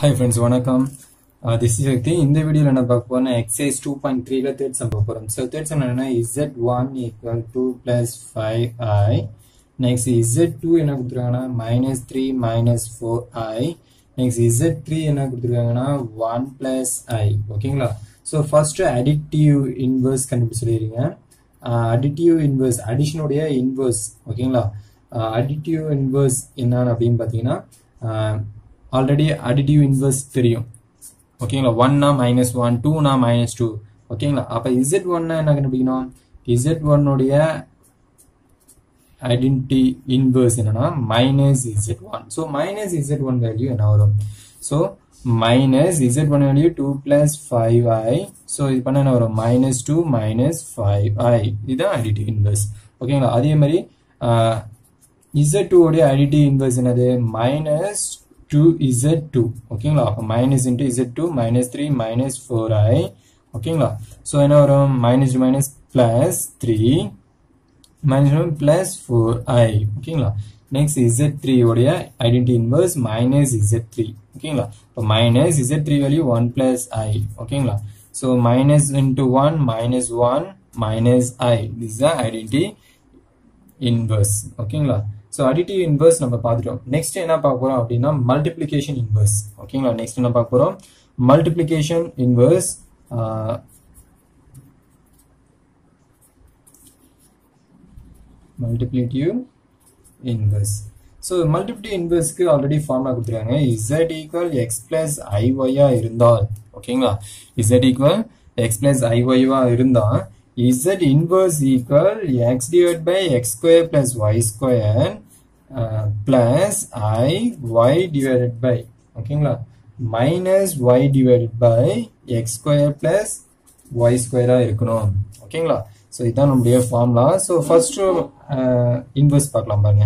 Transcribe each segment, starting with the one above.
hi friends வணக்கம் this is Sakthi இந்த வீடியோவில் என்ன பார்க்க போறோம்னா எக்ஸைஸ் டூ பாயிண்ட் த்ரீல தேர்ட் சம் பார்க்க போகிறோம் ஸோ தேர்ட் சம் என்னன்னா z one equal two plus five i next z two என்ன கொடுத்துருக்காங்கன்னா minus three minus four i next z three என்ன கொடுத்துருக்காங்கன்னா ஒன் பிளஸ் ஐ ஓகேங்களா ஸோ ஃபர்ஸ்ட் அடிக்டிவ் இன்வர்ஸ் கண்டுபிடிச்சு சொல்லிடுங்க அடிட்டிவ் இன்வர்ஸ் அடிஷனுடைய இன்வர்ஸ் ஓகேங்களா அடிட்டிவ் இன்வர்ஸ் என்னன்னு அப்படின்னு பார்த்தீங்கன்னா ஆல்ரெடி அடிட்டிவ் இன்வர்ஸ் தெரியும் ஓகேங்களா ஒன்னா மைனஸ் ஒன் டூனா மைனஸ் டூ ஓகேங்களா அப்போ இசட் ஒன்னா என்ன கண்டுபிடிக்கணும் இசட் ஒன்னுடைய ஐடென்டி இன்வர்ஸ் என்னன்னா minus z one so minus z one value என்ன வரும் so minus z one value two plus five i so இது பண்ண என்ன வரும் minus two minus five i இதுதான் அடிட்டிவ் இன்வர்ஸ் ஓகேங்களா அதே மாதிரி இசட் டூ உடைய அடிட்டிவ் இன்வர்ஸ் என்னது மைனஸ் டூ இசட் டூ ஓகேங்களா அப்போ minus into z two minus three minus four i ஓகேங்களா ஸோ என்ன வரும் minus minus plus three minus one plus four i ஓகேங்களா நெக்ஸ்ட் இசட் த்ரீ உடைய identity inverse minus z three ஓகேங்களா இப்போ minus z three value one plus i ஓகேங்களா so minus into one minus one minus i this the identity inverse ஓகேங்களா so additive inverse நம்ம பார்த்துட்டோம் next என்ன பார்க்க போறோம் அப்படின்னா மல்டிப்ளிகேஷன் இன்வர்ஸ் ஓகேங்களா நெக்ஸ்ட் என்ன பார்க்க போறோம் multiplication inverse multiplicative inverse so multiplicative இன்வர்ஸ்க்கு ஆல்ரெடி ஃபார்முலா கொடுத்துருக்காங்க இசட் ஈக்குவல் எக்ஸ் பிளஸ் ஐஒய்யா இருந்தால் ஓகேங்களா இசட் ஈக்குவல் எக்ஸ் பிளஸ் ஐஒய்வா இருந்தால் z inverse equal x divided by x square plus y square uh, plus i y divided by ஓகேங்களா minus y divided by x square plus y square இருக்கணும் ஓகேங்களா so இதுதான் நம்முடைய formula so first inverse பார்க்கலாம் பாருங்க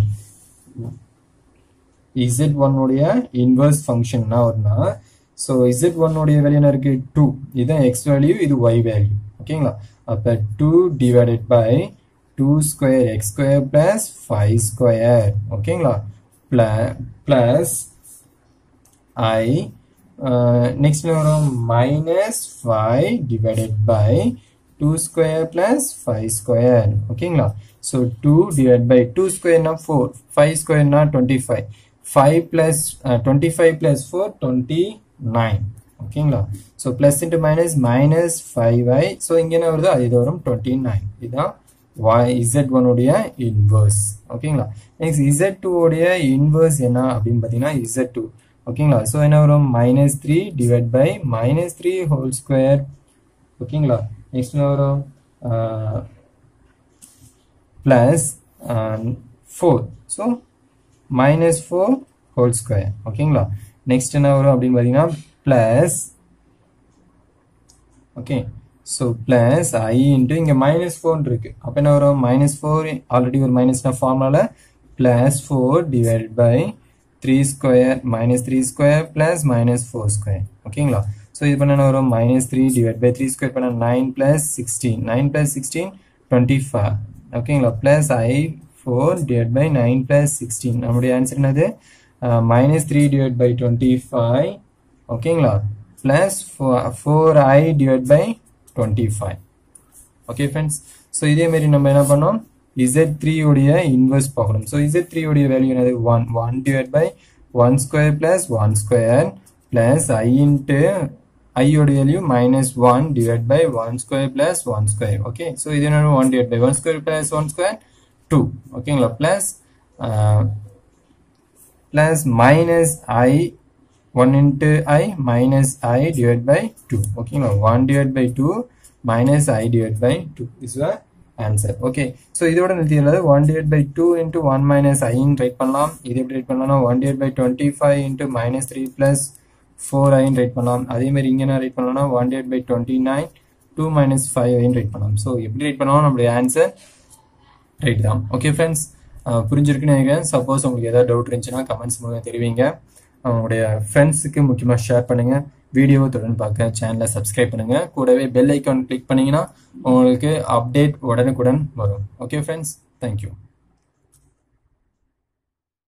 Z ஒன்னுடைய inverse ஃபங்க்ஷன்னா வரும்னா so Z ஒன்னுடைய value என்ன இருக்கு டூ இதுதான் எக்ஸ் வேல்யூ இது ஒய் வேல்யூ ஓகேங்களா அப்போ two divided by two square x square plus five square ஓகேங்களா பிளஸ் ஐ நெக்ஸ்ட் வரும் minus five divided by two square plus five square ஓகேங்களா so two divide by two ஸ்கொயர்னா four five ஸ்கொயர்னா twenty five five plus twenty five plus four twenty nine ஓகேங்களா so plus into minus minus five i so இங்கே என்ன வருதோ அது இது வரும் டுவெண்ட்டி நைன் இதுதான் வாய் இசட் ஒனுடைய இன்வர்ஸ் ஓகேங்களா நெக்ஸ்ட் இசட் டூ உடைய இன்வர்ஸ் என்ன அப்படின்னு பார்த்தீங்கன்னா இசட் டூ ஓகேங்களா ஸோ என்ன வரும் minus three divide by minus three whole square ஓகேங்களா நெக்ஸ்ட் என்ன வரும் plus four so minus four whole square ஓகேங்களா நெக்ஸ்ட் என்ன வரும் அப்படின்னு பார்த்தீங்கன்னா plus okay so plus i into இங்கே மைனஸ் ஃபோர் இருக்கு அப்போ என்ன வரும் மைனஸ் ஃபோர் ஆல்ரெடி ஒரு மைனஸ்னா ஃபார்முலால plus four divide by three square minus three square plus minus four square ஓகேங்களா ஸோ இது பண்ண என்ன வரும் minus three divide by three square பண்ண nine plus sixteen nine plus sixteen twenty five ஓகேங்களா plus i four divide by nine plus sixteen நம்மளுடைய answer என்னது minus three divide by twenty five ஓகேங்களா plus four i divide by twenty five okay friends so இதே மாதிரி நம்ம என்ன பண்ணோம் z three உடைய இன்வெர்ஸ் பார்க்கணும் ஸோ இசட் த்ரீ உடைய வேல்யூ என்னது one one divide by one square plus one square plus i into i உடைய value minus one divide by one square plus one square okay so இது என்ன one divide by one square plus one square two ஓகேங்களா plus plus minus i 1 into i minus i divided by 2 okay now 1 divided by 2 minus i divided by 2 this is the answer okay so இதோட நிறுத்தியது 1 divided by 2 into 1 minus i ன்னு write பண்ணலாம் இது எப்படி right பண்ணலாம்னா 1 divided by 25 into minus 3 plus 4 i ன்னு write பண்ணலாம் அதே மாதிரி இங்க என்ன ரைட் பண்ணலாம்னா 1 divided by 29 2 minus 5 i ன்னு ரைட் பண்ணலாம் so எப்படி ரைட் பண்ணாலும் நம்மளுடைய ஆன்சர் ரைட் தான் ஓகே ஃப்ரெண்ட்ஸ் புரிஞ்சிருக்குன்னு நினைக்கிறேன் சப்போஸ் உங்களுக்கு ஏதாவது டவுட் இருந்துச்சுன்னா கமெண்ட்ஸ் மூலம் தெரிவிங்க உங்களுடைய ஃப்ரெண்ட்ஸுக்கு முக்கியமாக ஷேர் பண்ணுங்கள் வீடியோவை தொடர்ந்து பார்க்க சேனலை சப்ஸ்கிரைப் பண்ணுங்கள் கூடவே பெல் ஐக்கான் கிளிக் பண்ணிங்கன்னா உங்களுக்கு அப்டேட் உடனுக்குடன் வரும் ஓகே ஃப்ரெண்ட்ஸ் தேங்க்யூ